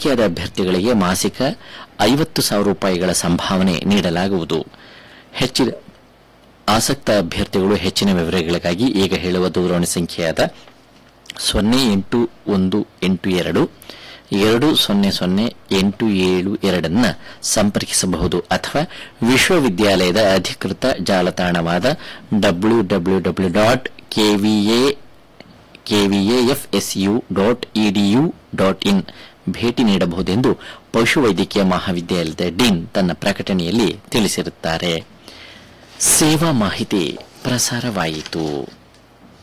ಆಯ್ಕೆಯಾದ ಅಭ್ಯರ್ಥಿಗಳಿಗೆ ಮಾಸಿಕ ಐವತ್ತು ಸಾವಿರ ರೂಪಾಯಿಗಳ ಸಂಭಾವನೆ ನೀಡಲಾಗುವುದು ಹೆಚ್ಚಿನ ಆಸಕ್ತ ಅಭ್ಯರ್ಥಿಗಳು ಹೆಚ್ಚಿನ ವಿವರಗಳಿಗಾಗಿ ಈಗ ಹೇಳುವ ದೂರವಾಣಿ ಸಂಖ್ಯೆಯಾದ ಸೊನ್ನೆ ಎಂಟು ಒಂದು ಎಂಟು ಎರಡು ಎರಡು ಸೊನ್ನೆ ಸೊನ್ನೆ ಎಂಟು ಏಳು ಎರಡನ್ನ ಸಂಪರ್ಕಿಸಬಹುದು ಅಥವಾ ವಿಶ್ವವಿದ್ಯಾಲಯದ ಅಧಿಕೃತ ಜಾಲತಾಣವಾದ W W W dot KVA KVAFSU dot EDU dot in ಭೇಟಿ ನೀಡಬಹುದೆಂದು ಪಶುವೈದ್ಯಕೀಯ ಮಹಾವಿದ್ಯಾಲಯದ ಡೀನ್ ತನ್ನ ಪ್ರಕಟಣೆಯಲ್ಲಿ ತಿಳಿಸಿರುತ್ತಾರೆ ಸೇವಾ ಮಾಹಿತಿ ಪ್ರಸಾರವಾಯಿತು